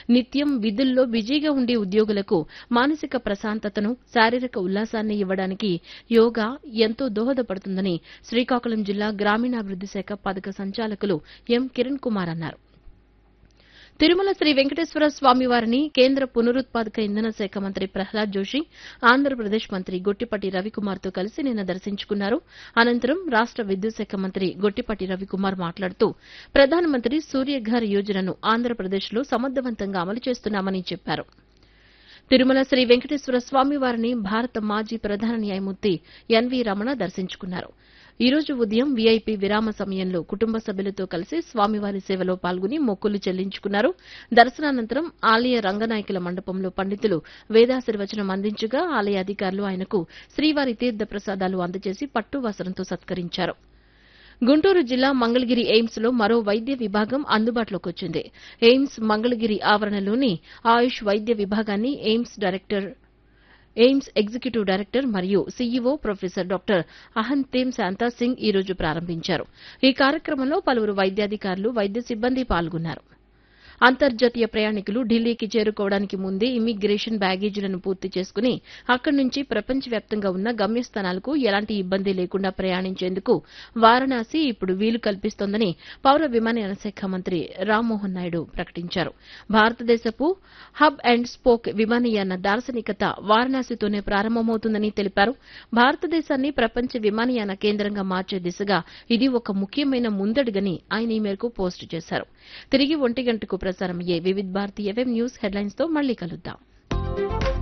నిత్యం విధుల్లో బిజీగా ఉండే ఉద్యోగులకు మానసిక ప్రశాంతతను శారీరక ఉల్లాసాన్ని ఇవ్వడానికి యోగా ఎంతో దోహదపడుతుందని శ్రీకాకుళం జిల్లా గ్రామీణాభివృద్ది శాఖ పథక సంచాలకులు ఎం కిరణ్ కుమార్ అన్నారు తిరుమల శ్రీ వెంకటేశ్వర స్వామి వారిని కేంద్ర పునరుత్పాదక ఇంధన శాఖ మంత్రి ప్రహ్లాద్ జోషి ఆంధ్రప్రదేశ్ మంత్రి గొట్టిపాటి రవికుమార్తో కలిసి నిన్న దర్శించుకున్నారు అనంతరం రాష్ట విద్యుత్ శాఖ మంత్రి గొట్టిపాటి రవికుమార్ మాట్లాడుతూ ప్రధానమంత్రి సూర్యఘర్ యోజనను ఆంధ్రప్రదేశ్లో సమర్థవంతంగా అమలు చేస్తున్నామని చెప్పారు తిరుమల శ్రీ వెంకటేశ్వర స్వామి వారిని భారత మాజీ ప్రధాన న్యాయమూర్తి ఎన్వీ రమణ దర్శించుకున్నారు ఈ రోజు ఉదయం వీఐపీ విరామ సమయంలో కుటుంబ సభ్యులతో కలిసి స్వామివారి సేవలో పాల్గొని మొక్కులు చెల్లించుకున్నారు దర్శనానంతరం ఆలయ రంగనాయకుల మండపంలో పండితులు వేదాశీర్వచనం అందించగా ఆలయ అధికారులు ఆయనకు శ్రీవారి తీర్థ ప్రసాదాలు అందజేసి పట్టు వస్త్రంతో సత్కరించారు గుంటూరు జిల్లా మంగళగిరి ఎయిమ్స్ లో మరో వైద్య విభాగం అందుబాటులోకి వచ్చింది ఎయిమ్స్ మంగళగిరి ఆవరణలోని ఆయుష్ వైద్య విభాగాన్ని AIIMS director AIIMS executive director మరియు CEO professor doctor Ahanthem Shanta Singh ఈ రోజు ప్రారంభించారు ఈ కార్యక్రమంలో పలువురు వైద్యాధికారులు వైద్య సిబ్బంది పాల్గొన్నారు అంతర్జాతీయ ప్రయాణికులు ఢిల్లీకి చేరుకోవడానికి ముందే ఇమ్మిగ్రేషన్ బ్యాగేజీలను పూర్తి చేసుకుని అక్కడి నుంచి ప్రపంచవ్యాప్తంగా ఉన్న గమ్యస్థానాలకు ఎలాంటి ఇబ్బంది లేకుండా ప్రయాణించేందుకు వారణాసి ఇప్పుడు వీలు కల్పిస్తోందని పౌర విమానయాన శాఖ మంత్రి రామ్మోహన్ నాయుడు ప్రకటించారు భారతదేశపు హబ్ అండ్ స్పోక్ విమానయాన దార్శనికత వారణాసితోనే ప్రారంభమవుతుందని తెలిపారు భారతదేశాన్ని ప్రపంచ విమానయాన కేంద్రంగా మార్చే దిశగా ఇది ఒక ముఖ్యమైన ముందడుగని ఆయన ఈ మేరకు పోస్టు చేశారు తిరిగి ఒంటి గంటకు ప్రసారమయ్యే Vividh Bharati FM news headlines తో మళ్లీ కలుద్దాం